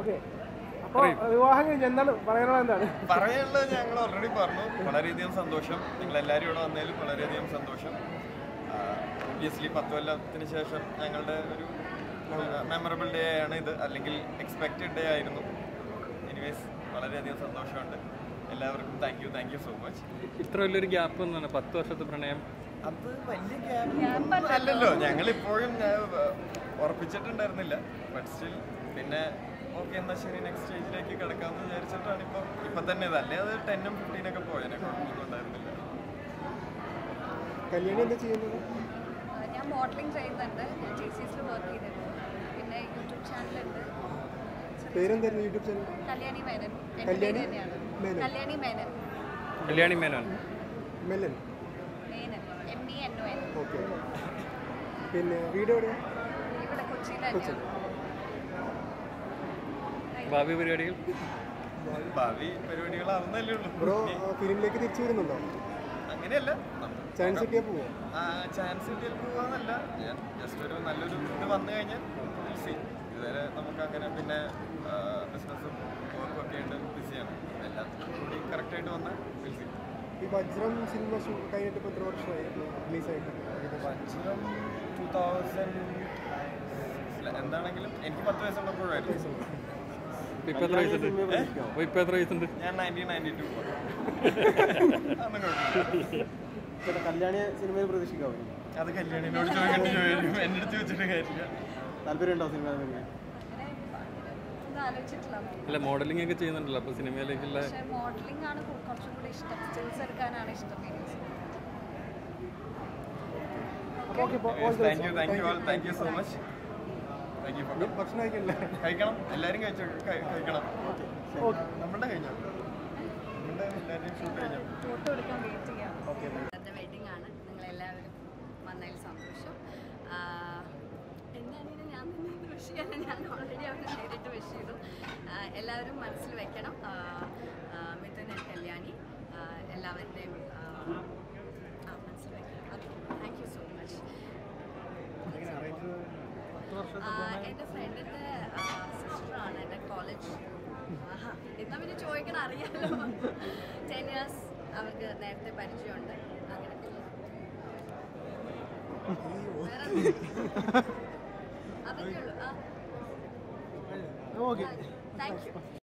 Okay അപ്പോൾ വിവാഹം കഴിഞ്ഞ് എന്താണ് പറയാനുള്ളത് എന്താണ് പറയാനുള്ളത് ഞങ്ങൾ ഓൾറെഡി പറഞ്ഞു വളരെയധികം സന്തോഷം നിങ്ങൾ എല്ലാവരും ഇവിടെ വന്നതിലും വളരെയധികം സന്തോഷം ഒബ്വിയസ്ലി പത്ത് കൊല്ലത്തിന് ശേഷം ഞങ്ങളുടെ ഒരു മെമ്മറബിൾ ഡേ ആണ് ഇത് അല്ലെങ്കിൽ എക്സ്പെക്റ്റഡ് ഡേ ആയിരുന്നു എനിവേസ് വളരെയധികം സന്തോഷമുണ്ട് എല്ലാവർക്കും thank you thank you so much ഇത്ര വലിയൊരു ഗ്യാപ്പ് ഒന്നാണ് പത്ത് വർഷത്തെ പ്രണയം അത് വലിയ ഗ്യാപ്പ് അല്ലല്ലോ ഞങ്ങൾ ഇപ്പോഴും ഞാൻ ഏർ, ഉറപ്പിച്ചിട്ടുണ്ടായിരുന്നില്ല ബട്ട് സ്റ്റിൽ പിന്നെ ഓക്കെ എന്നാൽ ശരി നെക്സ്റ്റ് സ്റ്റേജിലേക്ക് കിടക്കാമെന്ന് വിചാരിച്ചിട്ടാണ് ഇപ്പോൾ ഇപ്പം തന്നെ ഇത് അല്ലേ അത് ടെന്നും ഫിഫ്റ്റീനൊക്കെ പോയേനെ കുഴപ്പമൊന്നും ഉണ്ടായിരുന്നില്ല കല്യാണി എന്താ ചെയ്യുന്നത് ആ, ഞാൻ മോഡലിംഗ് ചെയ്യുന്നുണ്ട് ഞാൻ ജെ സി എസിൽ വർക്ക് ചെയ്തിട്ടുണ്ട് പിന്നെ യൂട്യൂബ് ചാനലുണ്ട് പേരെന്തായിരുന്നു യൂട്യൂബ് ചാനൽ കല്യാണി മേനൻ എൻ്റെ കല്യാണി പേര് തന്നെയാണ് മേനൻ. കല്യാണി മേനൻ കല്യാണി മേനോൻ മെല്ലൻ Menon M E N O N okay പിന്നെ വീട് എവിടെയാ ഇവിടെ കൊച്ചിയിൽ തന്നെയാണ് ഭാവി പരിപാടികൾ ഭാവി പരിപാടികളാവുന്നല്ലേ ബ്രോ ഉള്ളൂ ഫിലിമിലേക്ക് തിരിച്ചു വരുന്നുണ്ടോ അങ്ങനെയല്ല ചാൻസ് കിട്ടിയാൽ പോവോ ചാൻസ് കിട്ടിയാൽ പോവാന്നല്ല ഞാൻ ജസ്റ്റ് ഒരു നല്ലൊരു ഇത് വന്നു കഴിഞ്ഞാൽ സി ഇതുവരെ നമുക്ക് അങ്ങനെ പിന്നെ ബിസിനസ്സും വർക്കും ഒക്കെ ആയിട്ട് ബിസിയാണ് എല്ലാം കൂടി കറക്റ്റായിട്ട് വന്നാൽ വിൽ സി ഈ വജ്രം സിനിമ ഷൂ കഴിഞ്ഞിട്ട് ഇപ്പോൾ എത്ര വർഷമായി റിലീസായിട്ട് വജ്രം ടൂ തൗസൻഡ് എന്താണെങ്കിലും എനിക്ക് പത്ത് വയസ്സുള്ളപ്പോഴായിരുന്നു ഇപ്പൊ എത്ര വയസ്സുണ്ട് അപ്പൊ ഇപ്പൊ എത്ര വയസ്സുണ്ട് ഞാൻ നയൻറ്റീൻ നയൻറ്റി ടു അതൊന്നും കുഴപ്പമില്ല ചേട്ടാ കല്യാണി സിനിമയിൽ പ്രതീക്ഷിക്കാവോ അത് കല്യാണിനോട് ചോദിക്കേണ്ട ചോദിക്കും എൻ്റെ അടുത്ത് ചോദിച്ചിട്ട് കാര്യമില്ല താല്പര്യമുണ്ടോ സിനിമ നിർമ്മിക്കാൻ അങ്ങനെ ഒന്നും ആലോചിച്ചിട്ടില്ല അല്ല മോഡലിംഗ് ഒക്കെ ചെയ്യുന്നുണ്ടല്ലോ അപ്പൊ സിനിമയിലേക്കുള്ള പക്ഷേ മോഡലിംഗ് ആണ് കു- കുറച്ചും കൂടി ഇഷ്ടം സ്റ്റിൽസ് എടുക്കാനാണ് ഇഷ്ടം videos thank you thank you all thank you so much thank you for ഭക്ഷണം കഴിക്കല്ലേ കഴിക്കണം എല്ലാവരും കഴിച്ചോ കഴി- കഴിക്കണം നമ്മളുടെ കഴിഞ്ഞോ നമ്മളുടെ എല്ലാവരുടെയും ഷൂട്ട് കഴിഞ്ഞോ ഫോട്ടോ എടുക്കാൻ വെയിറ്റ് ചെയ്യാം എൻ്റെ വെഡിങ് ആണ് നിങ്ങളെല്ലാവരും വന്നതിൽ സന്തോഷം ആഹ് എന്താണെങ്കിലും ഞാൻ തന്നെ വിഷ് ചെയ്യാൻ ഞാൻ ഓൾറെഡി അവരെ നേരിട്ട് വിഷ് ചെയ്തു ആഹ് എല്ലാവരും മനസ്സിൽ വെക്കണം ആഹ് ആഹ് മിഥുൻ and കല്യാണി ആഹ് എല്ലാവരുടെയും ആഹ് ആ മനസ്സിൽ വെക്കണം okay thank you so much എൻ്റെ ഫ്രണ്ടിൻ്റെ സിസ്റ്ററാണ് എൻ്റെ കോളേജ് എന്നാ പിന്നെ ചോദിക്കണം അറിയാലോ ടെൻ ഇയേഴ്സ് അവർക്ക് നേരത്തെ പരിചയമുണ്ട് അങ്ങനെ വേറെ അതൊക്കെ ഉള്ളൂ ആ ഓക്കെ താങ്ക് യു